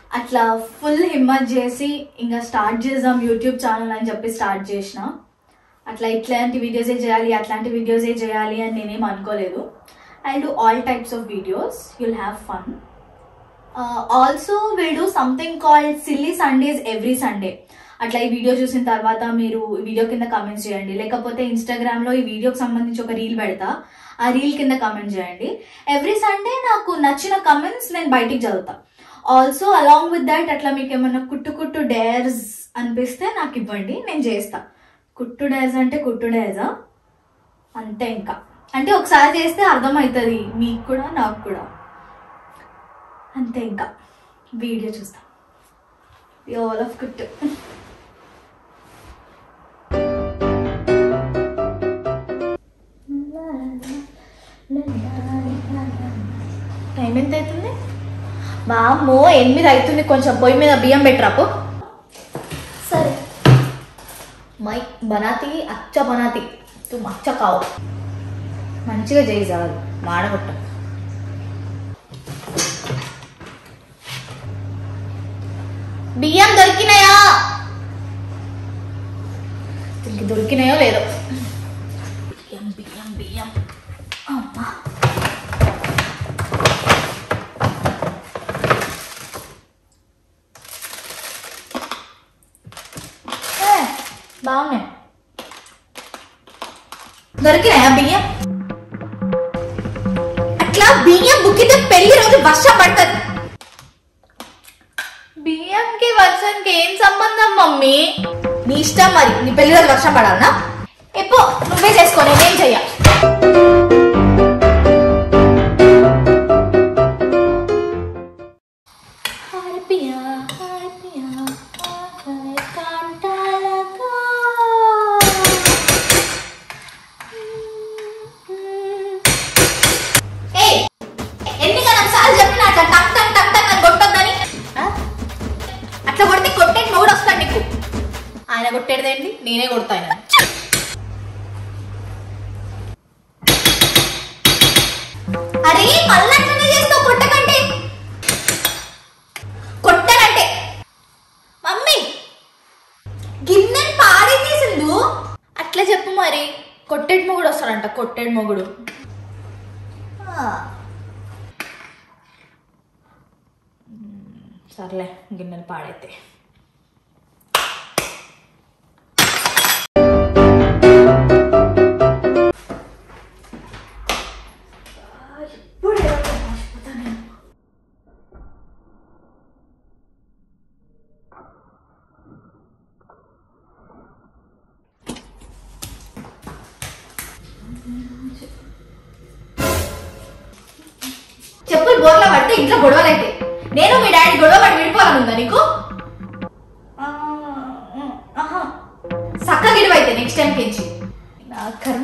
అట్లా ఫుల్ హిమ్మత్ చేసి ఇంకా స్టార్ట్ చేద్దాం యూట్యూబ్ ఛానల్ అని చెప్పి స్టార్ట్ చేసిన అట్లా ఇట్లాంటి వీడియోసే చేయాలి అట్లాంటి వీడియోసే చేయాలి అని నేనేం అనుకోలేదు I do all types of videos you'll have fun also will do something called silly Sundays every Sunday అట్లా ఈ వీడియో చూసిన తర్వాత మీరు ఈ వీడియో కింద కమెంట్స్ చేయండి లేకపోతే ఇన్స్టాగ్రామ్ లో ఈ వీడియోకి సంబంధించి ఒక రీల్ పెడతా ఆ రీల్ కింద కమెంట్ చేయండి ఎవ్రీ సండే నాకు నచ్చిన కమెంట్స్ నేను బయటికి చదువుతా ఆల్సో అలాంగ్ విత్ దట్ అట్లా మీకు ఏమన్నా కుట్టు కుట్టు డేర్స్ అనిపిస్తే నాకు ఇవ్వండి నేను చేస్తా కుట్టు డేర్స్ అంటే కుట్టు డేర్సా అంతే ఇంకా అంటే ఒకసారి చేస్తే అర్థమవుతుంది మీకు కూడా నాకు కూడా అంతే ఇంకా వీడియో చూస్తాం ఆల్ ఆఫ్ కుట్టు టైం ఎంత అవుతుంది మా అమ్మో ఎనిమిది అవుతుంది కొంచెం పొయ్యి మీద బియ్యం పెట్టరాపు సరే మై బనాతి అచ్చ బనాతి తుమ్ అచ్చ కావు మంచిగా చేయి చాలు మాడగొట్ట బియ్యం దొరికినాయా దీనికి దొరికినాయో లేదో బియ్యం బియ్యం బియ్యం అమ్మా ఏ, బాగున్నాయి దొరికినాయా బియ్యం అట్లా బియ్యం బుక్కితే పెళ్లి రోజు వర్షం పడుతుంది బియ్యంకి వర్షంకి ఏం సంబంధం మమ్మీ నీ ఇష్టం మరి నీ పెళ్లి రోజు వర్షం పడాలనా ఎప్పు నువ్వే చేసుకో నేనేం చెయ్య ఏయ్, ఎన్నికన్నా సార్లు చెప్పిన అట్లా టక్ టక్ టక్ టక్ అని కొట్టొద్దని ఆ? అట్లా కొడితే కొట్టేటి మొగుడు వస్తాడు నీకు ఆయన కొట్టేదేంటి నేనే కొడతా ఆయన అరే మళ్ళీ అట్లనే చేస్తావు కొట్టకంటే కొట్టానంటే మమ్మీ గిన్నెని పాడే తీసిండు అట్లా చెప్పు మరి కొట్టేటి మొగుడు వస్తాడంట కొట్టేటి మొగుడు ఆ. సర్లే గిన్నెలు పాడైతే చెప్పులు బోర్లో పడితే ఇంట్లో గొడవలు అయితే నేను మీ డాడీ గొడవ పడి విడిపోవాలనుందా నీకు ఆ, ఆహా. సక్క గిడివైతే నెక్స్ట్ టైం కించి నా కర్మ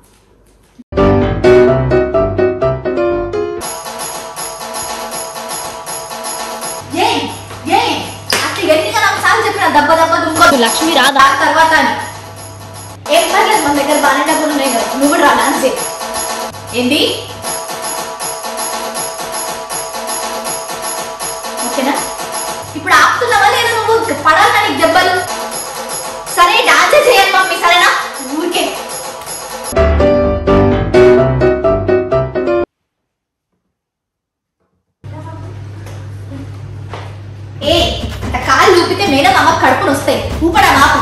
ఏయ్, ఏయ్, అట్లా ఎన్నికలు నాకు సార్లు చెప్పిన దెబ్బ దెబ్బ దుంకోదు లక్ష్మి రాదా దాని తర్వాత అని. ఏం పర్లేదు మన దగ్గర బాగానే డబ్బులు ఉన్నాయి కదా నువ్వు కూడా రా డాన్స్ చేయి. ఏంటి ఓకేనా ఇప్పుడు ఆపుతున్నావా లేదా నువ్వు పడాలి నీకు దెబ్బలు సరే డాన్స్ చేయాలి మమ్మీ సరేనా ఊరికే ఏ అంత కాలు ఊపితే మేడం అమ్మ కడుపును వస్తాయి ఊపడా నాకు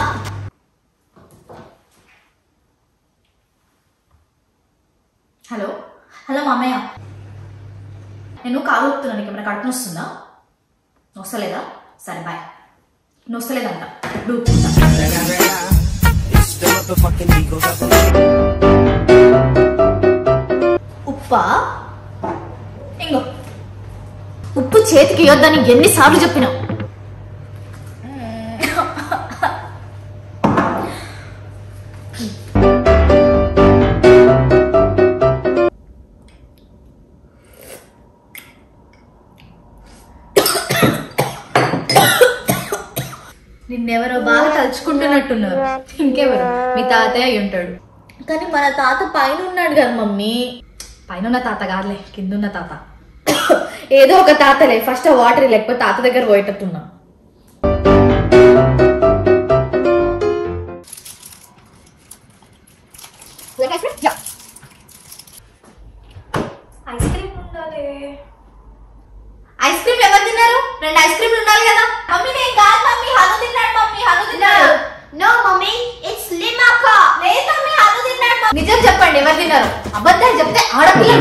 హలో హలో మామయ్య నేను కాలు ఊపుతున్నాను నీకు ఏమైనా కడుపును వస్తుందా వస్తలేదా సరే బాయ్ నువ్వు వస్తలేదంట ఇప్పుడు ఊపుకుంటా ఉప్పా ఇంకో ఉప్పు చేతికి ఇవ్వద్దని ఎన్నిసార్లు చెప్పినా నిన్నెవరో బాగా తలుచుకుంటున్నట్టున్నారు ఇంకెవరు మీ తాతయ్య అయి ఉంటాడు కానీ మన తాత పైన ఉన్నాడు కదా మమ్మీ పైన ఉన్న తాత కాదులే కింద ఉన్న తాత ఏదో ఒక తాతలే ఫస్ట్ వాటర్ లేకపోతే తాత దగ్గర పోయేటట్టున్నా ఐస్ క్రీమ్ ఉండాలి ఐస్ క్రీమ్ ఎవరు తిన్నారు రెండు ఐస్ క్రీమ్లు ఉండాలి కదా మమ్మీ నేను కాదు మమ్మీ హను తిన్నాడు మమ్మీ హను తిన్నాడు No, mommy, it's Limaka. లేదు మమ్మీ హను తిన్నాడు మమ్మీ. నిజం చెప్పండి ఎవరు తిన్నారు అబద్ధాలు చెప్తే ఆడపిల్ల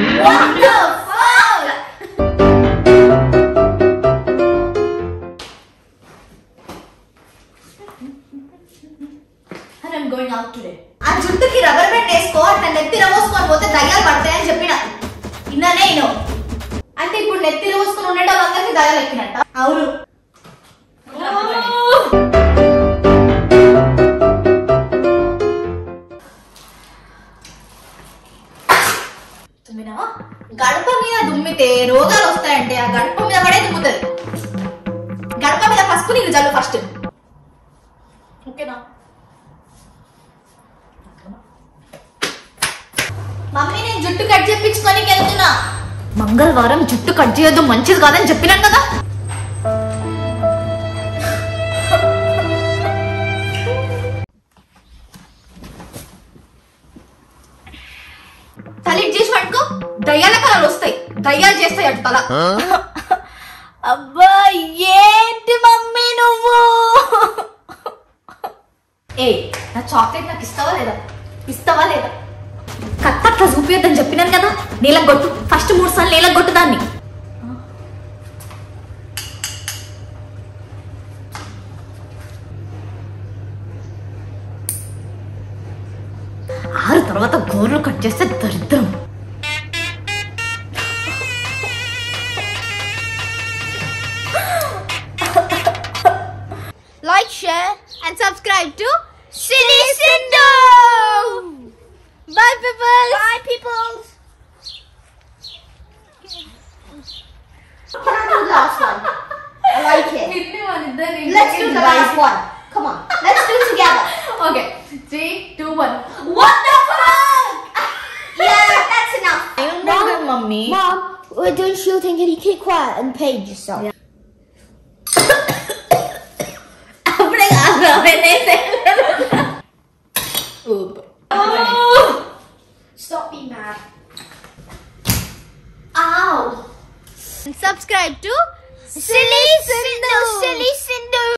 గోయింగ్ అవుట్ టుడే ఆ జుట్టుకి రబ్బర్ బ్యాండ్ వేసుకో అట్లా నెత్తి రమోసుకొని పోతే దయ్యాలు పడతాయని చెప్పిన ఇన్ననే నేను అంటే ఇప్పుడు నెత్తి రమోసుకొని ఉండడం అందరికి దయ్యాలు ఎక్కినట్ట అవును తుమ్మినావా గడప మీద దుమ్మితే రోగాలు వస్తాయంటే ఆ గడప మీద పడే దుమ్ముతుంది గడప మీద పసుపు నీళ్ళు జల్లు ఫస్ట్ ఓకేనా మమ్మీ నేను జుట్టు కట్ చేయించుకొని వెళ్తున్నా మంగళవారం జుట్టు కట్ చేయొద్దు మంచిది కాదని చెప్పినాను కదా తల ఇటు చేసి పట్టుకో దయ్యాల కళలు వస్తాయి దయ్యాలు చేస్తాయి అటు తల అబ్బా ఏంటి మమ్మీ నువ్వు ఏ నా చాక్లెట్ నాకు ఇస్తావా లేదా ఇస్తావా లేదా కత్త అట్లా చూపియొద్దని చెప్పినాను కదా నీళ్ళకి కొట్టు ఫస్ట్ మూడు సార్లు నీళ్ళకి కొట్టు దాన్ని ఆరు తర్వాత గోర్లు కట్ చేస్తే దరిద్రం Like, share, and subscribe to Silly Cindo. Bye, people. Bye, people. Can I do the last one? I like it. Let's do the last one. Come on. Let's do it together. Okay three two one What the fuck? yeah, that's enough. Mummy Mom, we're doing shooting. Can you keep quiet and page yourself? అప్పుడే Stop being mad. Ow. And subscribe to Silly Cindo. Silly Cindo.